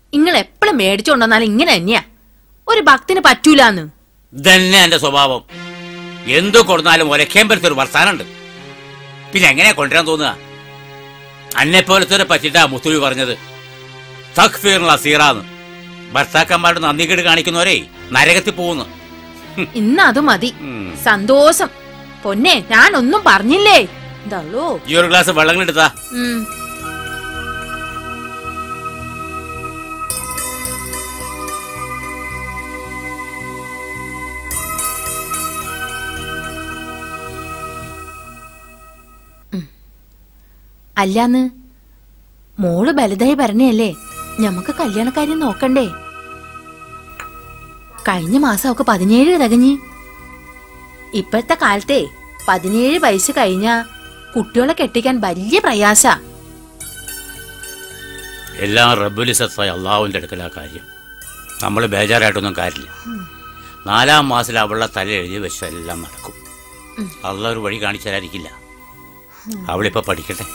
നിങ്ങൾ എപ്പോഴും മേടിച്ചോണ്ടെന്നാലും ഇങ്ങനെ തന്നെയാ ഒരു ഭക്തിന് പറ്റൂലാന്ന് ഇതന്നെ എന്റെ സ്വഭാവം എന്തു കൊടുത്താലും ഒരക്കേമ്പലത്തെ ഒരു വർത്താനുണ്ട് പിന്നെ എങ്ങനെയാ കൊണ്ടുവരാൻ തോന്നുക അന്നെ പോലത്തെ പറ്റിട്ടാ മുത്തുലി പറഞ്ഞത് തക്ഫീർ അസീറാന്ന് ഭർത്താക്കന്മാരുടെ നന്ദികേട് കാണിക്കുന്നവരെ നരകത്തിൽ പോകുന്നു ഇന്ന് അത് മതി ഉം. സന്തോഷം പൊന്നെ ഞാൻ ഒന്നും പറഞ്ഞില്ലേ ഇതള്ളൂ ഈ ഒരു ഗ്ലാസ് വെള്ളം എടുത്താ ഉം ഉം. അല്ലാന്ന് മോള് ബലതായി പറഞ്ഞല്ലേ ഞമ്മക്ക് കല്യാണക്കാര്യം നോക്കണ്ടേ കഴിഞ്ഞ മാസം ഒക്കെ പതിനേഴ് തികഞ്ഞ് ഇപ്പോഴത്തെ കാലത്തെ പതിനേഴ് വയസ്സ് കഴിഞ്ഞ കുട്ടികളെ കെട്ടിക്കാൻ വലിയ പ്രയാസ എല്ലാം റബ്ബുലിസത്തായ അള്ളാഹുവിന്റെ അടുക്കലാ കാര്യം നമ്മൾ ബേജാറായിട്ടൊന്നും കാര്യമില്ല നാലാം മാസത്തിൽ അവളുടെ തല എഴുതി വെച്ച എല്ലാം നടക്കും അള്ള ഒരു വഴി കാണിച്ചു തരാതിരിക്കില്ല അവളിപ്പോ പഠിക്കട്ടെ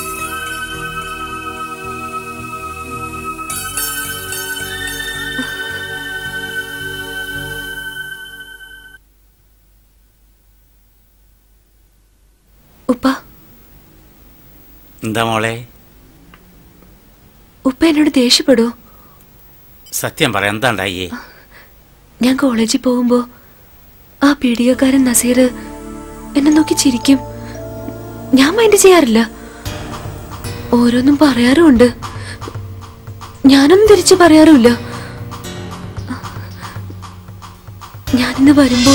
ഉപ്പ എന്താ മോളെ ഉപ്പ എന്നോട് ദേഷ്യപ്പെടോ സത്യം പറ എന്താ ഉണ്ടായേ ഞാൻ കോളേജിൽ പോകുമ്പോ ആ പീഡികക്കാരൻ നസീർ എന്നെ നോക്കി ചിരിക്കും ഞാൻ മൈൻഡ് ചെയ്യാറില്ല ഓരോന്നും പറയാറുമുണ്ട് ഞാനൊന്നും തിരിച്ചു പറയാറുമില്ല ഞാനിന്ന് വരുമ്പോ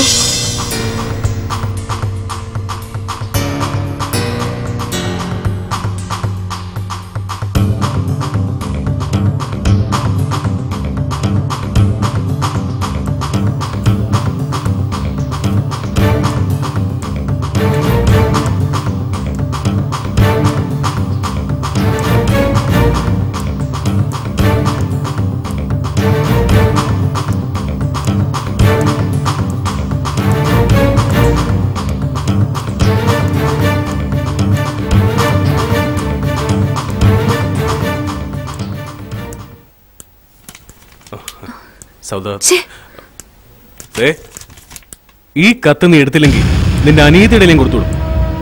സൗദ ഛേ ഏ ഈ കത്ത് നീ എടുത്തില്ലെങ്കിൽ നിന്റെ അനീതിയുടെയും കൊടുത്തു വിടും.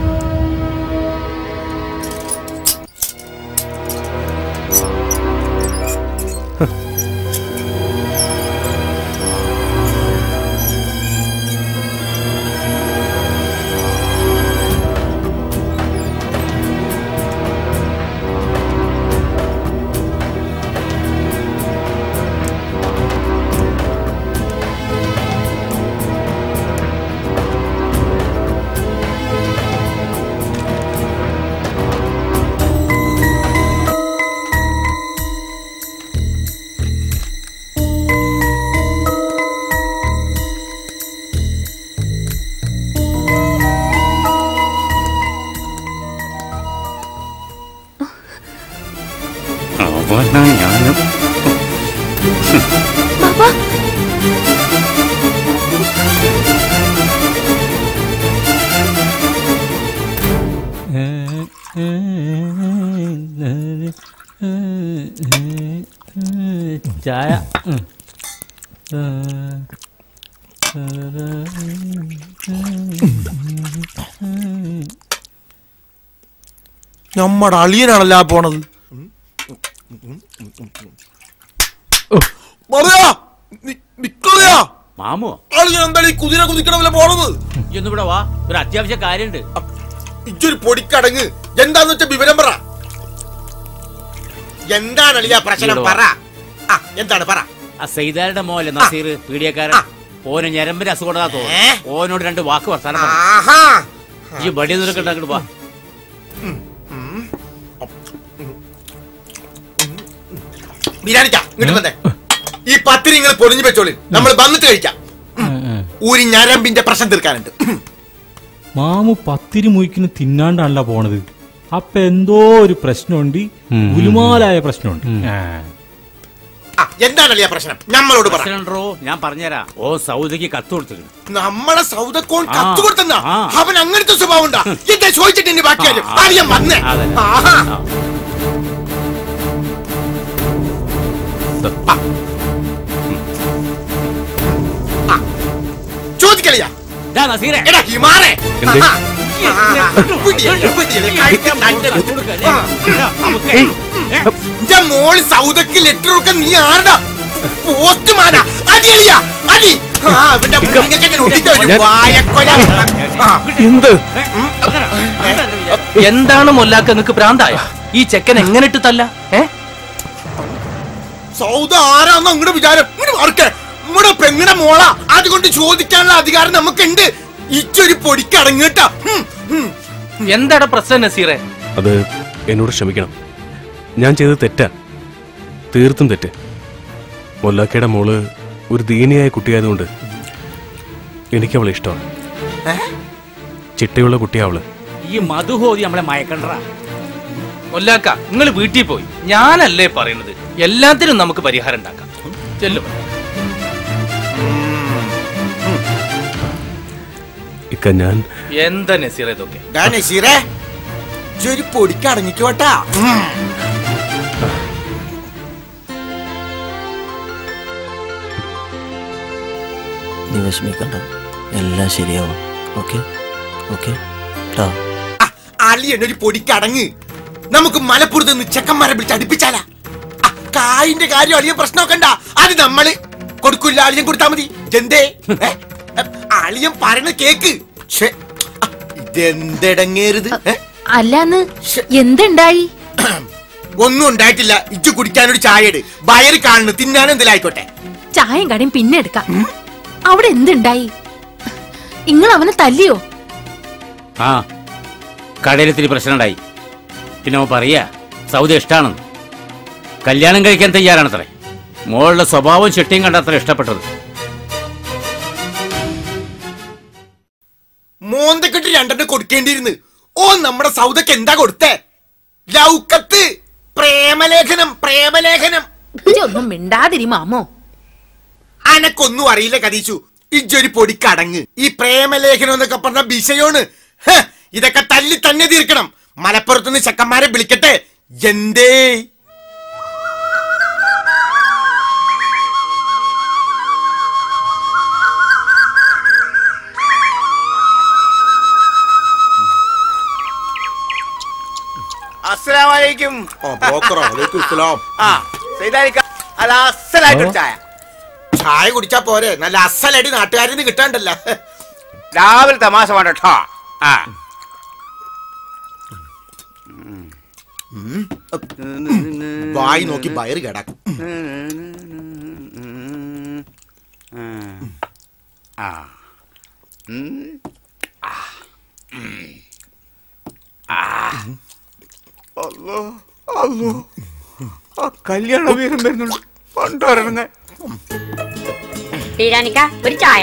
അവനാ ഞാനും ബാബാ ചായ നമ്മുടെ അളിയനാണല്ല ആ പോണത് പറയാ നിക്കളയാ മാമോ അളിയൻ എന്താണ് ഈ കുതിര കുതിക്കണമല്ല പോണത് ഇതൊന്നും ഇവിടെ വാ ഒരു അത്യാവശ്യ കാര്യമുണ്ട് ഇച്ചൊരു പൊടിക്കടങ്ങ് എന്താന്ന് വെച്ച വിവരം പറ എന്താണ് അളിയ പ്രശ്നം പറ ആ എന്താണ് പറ ആ സെയ്താരുടെ മോലെ നസീർ പീഡിയക്കാരൻ ഓന് ഞരമ്പിന്റെ അസുഖം ഏ? തോന്നുന്നു ഓനോട് രണ്ട് വാക്ക് വർത്താനം പറ. ആഹാ ഈ ബടി നിനക്ക് ഉണ്ടാക്കിട്ട് വാ ബിരിയാണിക്കാ ഇങ്ങോട്ട് വന്നേ ഈ പത്തിരി നിങ്ങൾ പൊളിഞ്ഞു വെച്ചോളി നമ്മൾ വന്നിട്ട് കഴിക്കാം ഊരി ഞരമ്പിന്റെ പ്രശ്നം തീർക്കാനുണ്ട് മാമു പത്തിരി മുയിക്കിന് തിന്നാണ്ടാണല്ലോ പോണത് അപ്പൊ എന്തോ ഒരു പ്രശ്നമുണ്ട് ഗുലുമാലായ പ്രശ്നമുണ്ട് ആ. ആ എന്താണ് അളിയ പ്രശ്നം നമ്മളോട് പറ പ്രശ്നമുണ്ടോ ഞാൻ പറഞ്ഞുതരാം ഓ സൗദിക്ക് കത്ത് കൊടുത്തിട്ടുണ്ട് നമ്മളെ സൗദക്കോൺ ആ, കത്ത് കൊടുത്തെന്നാ ആ. അവൻ അങ്ങനത്തെ സ്വഭാവം ഉണ്ടാ എന്താ ചോദിച്ചിട്ട് ഇനി ബാക്കി കാര്യം ആ, ആ. അറിയാൻ വന്നേ അതെ. ആഹാ ചോദിക്കളിയാ ദാ നസീറെ എടാ ഹിമാറേ എന്തേ? ആഹാ. ആഹാ. പിടിയല്ലേ, പിടിയല്ലേ, കഴിക്കാൻ തന്റെ ആ. ഇന്റെ മോള് സൗദക്ക് ലെറ്റർ ഒക്കെ നീ ആരടാ പോസ്റ്റ്മാനാ അടിയളിയ അടി ആ, ഇവന്റെ മുന്നിലേക്ക് ഇങ്ങനെ ഒടിച്ച ഒരു ഞാൻ- വായക്കൊല. ആ. എന്ത് എന്താണ് മൊല്ലാക്ക നിങ്ങക്ക് ഭ്രാന്തായ ഈ ചെക്കൻ എങ്ങനെ ഇട്ട് തല്ല ഏ സൗദ ആരാന്ന് അങ്ങോട്ട് വിചാരം ഇങ്ങോട്ട് മാർക്കേ നമ്മുടെ പെങ്ങടെ മോള അതുകൊണ്ട് ചോദിക്കാനുള്ള അധികാരം നമുക്കുണ്ട് ഇച്ചൊരു പൊടിക്ക് അടങ്ങിട്ടാ എന്താണ് പ്രശ്നം നസീറെ അത് എന്നോട് ക്ഷമിക്കണം ഞാൻ ചെയ്തത് തെറ്റാ തീർത്തും തെറ്റ് മൊല്ലാക്കയുടെ മോള് ഒരു ദീനിയായ കുട്ടിയായതുകൊണ്ട് എനിക്ക് അവളെ ഇഷ്ടമാണ് ചിട്ടയുള്ള കുട്ടിയാ അവള് ഈ മധുഹോതി നമ്മളെ മയക്കണ്ട മൊല്ലാക്ക നിങ്ങൾ വീട്ടിൽ പോയി ഞാനല്ലേ പറയുന്നത് എല്ലാത്തിനും നമുക്ക് പരിഹാരം ഉണ്ടാക്കാം ചെല്ലും ഇക്ക ഞാൻ എന്താ നസീറെ ഇതൊക്കെ നസീറേ ഇച്ചൊരു പൊടിക്ക് അടങ്ങിക്കോട്ടാ നീ വിഷമിക്കണ്ട എല്ലാം ശരിയാവും ഓക്കെ ഓക്കെ ട്ടോ അളിയൻ ഒരു പൊടിക്ക് അടങ്ങ് നമുക്ക് മലപ്പുറത്ത് നിന്ന് ചെക്കന്മാരെ വിളിച്ച് അടുപ്പിച്ചാലാ ആ, കായിന്റെ കാര്യം അളിയൻ പ്രശ്നമൊക്കണ്ട അത് നമ്മള് കൊടുക്കില്ല അളിയൻ കൊടുത്താ മതി എന്തേ ഏ? അളിയൻ പറയണ കേക്ക് ശ്ശെ, ആ, ഇതെന്തെടങ്ങേരുത് ഏ? അല്ലാന്ന് എന്തുണ്ടായി ഒന്നും ഉണ്ടായിട്ടില്ല ഇജ്ജ് കുടിക്കാനൊരു ചായ ഇട് വയറ് കാണുന്നു തിന്നാനും എന്തെങ്കിലായിക്കോട്ടെ ചായയും കടയും പിന്നെ എടുക്കാം അവിടെ എന്തുണ്ടായി നിങ്ങൾ അവനെ തല്ലിയോ ആ കടയിലത്തിരി പ്രശ്നമുണ്ടായി പിന്നെ അവൻ പറയാ സൗദി ഇഷ്ടാണെന്ന് കല്യാണം കഴിക്കാൻ തയ്യാറാണത്രേ മോളുടെ സ്വഭാവം ചെട്ടിയും കണ്ടത്ര ഇഷ്ടപ്പെട്ടത് മോന്തക്കെട്ട് രണ്ടെണ്ണം കൊടുക്കേണ്ടിയിരുന്നു ഓ നമ്മുടെ സൗദക്ക് എന്താ കൊടുത്തേ ലൗക്കത്ത് പ്രേമലേഖനം പ്രേമലേഖനം ഇതൊന്നും മിണ്ടാതിരി മാമോ അനക്കൊന്നും അറിയില്ല കതീച്ചു ഇജ്ജൊരു പൊടിക്കടങ്ങ് ഈ പ്രേമലേഖനം എന്നൊക്കെ പറഞ്ഞ വിഷയോണ് ഹ്, ഇതൊക്കെ തല്ലി തന്നെ തീർക്കണം മലപ്പുറത്തുനിന്ന് ചെക്കന്മാരെ വിളിക്കട്ടെ എന്തേ അസ്സലാമലൈക്കും ഓ ബ്രോക്കറോ വലൈക്കും ഇസ്ലാം ആ സൈതാലിക്ക അല്ല അസ്സലായിട്ടൊരു ചായ ചായ കുടിച്ചാ പോരെ നല്ല അസലടി നാട്ടുകാരിൽ നിന്ന് കിട്ടാണ്ടല്ല രാവിലെ തമാശ വേണ്ട കേട്ടോ ആ വായി നോക്കി വയറ് കേടാക്കും ആ അല്ലോ അല്ലോ ആ കല്യാണ വീരം വരുന്നുണ്ട് കൊണ്ടുവരണങ്ങ തീരാനിക്ക ഒരു ചായ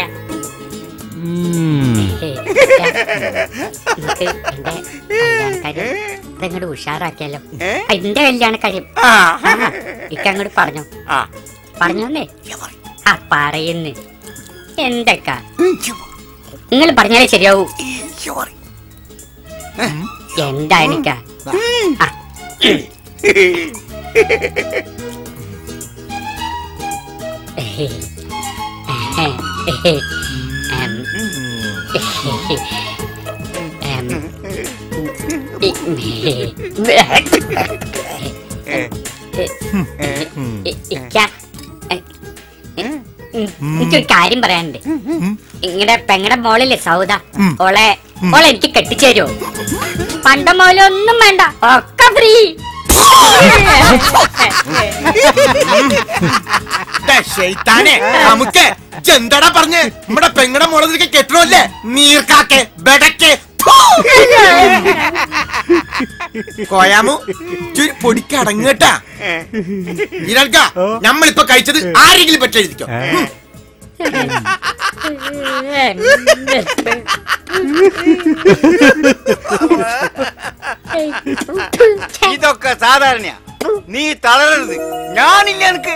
ഇതങ്ങോട്ട് ഉഷാറാക്കിയല്ലോ എന്റെ കല്യാണക്കാര്യം ഇക്ക അങ്ങോട്ട് പറഞ്ഞു ആ പറഞ്ഞോന്നേ ആ പറയുന്നു എന്തൊക്ക നിങ്ങൾ പറഞ്ഞാലേ ശരിയാവൂ എന്താ എനിക്ക എനിക്കൊരു കാര്യം പറയാനുണ്ട് ഇങ്ങടെ പെങ്ങടെ മോളില്ലേ സൗദ ഓളെ ഓളെ എനിക്ക് കെട്ടിച്ചു തരുമോ പണ്ട മോലൊന്നും വേണ്ട ഒക്കെ ഫ്രീ ഷെയ്ത്താനെ നമുക്ക് എന്താടാ പറഞ്ഞ് നമ്മുടെ പെങ്ങടെ മുളതിരിക്കെ കെട്ടണല്ലേ നീർക്കാക്കെ ബെടക്കെ കോയാമു ഇച്ചൊരു പൊടിക്ക് അടങ്ങട്ടാ ഇതിനൽക്ക നമ്മളിപ്പോ കഴിച്ചത് ആരെങ്കിലും പറ്റെഴുതിക്കോ ഇതൊക്കെ സാധാരണയാ നീ തളരരുത് ഞാനില്ല എനിക്ക്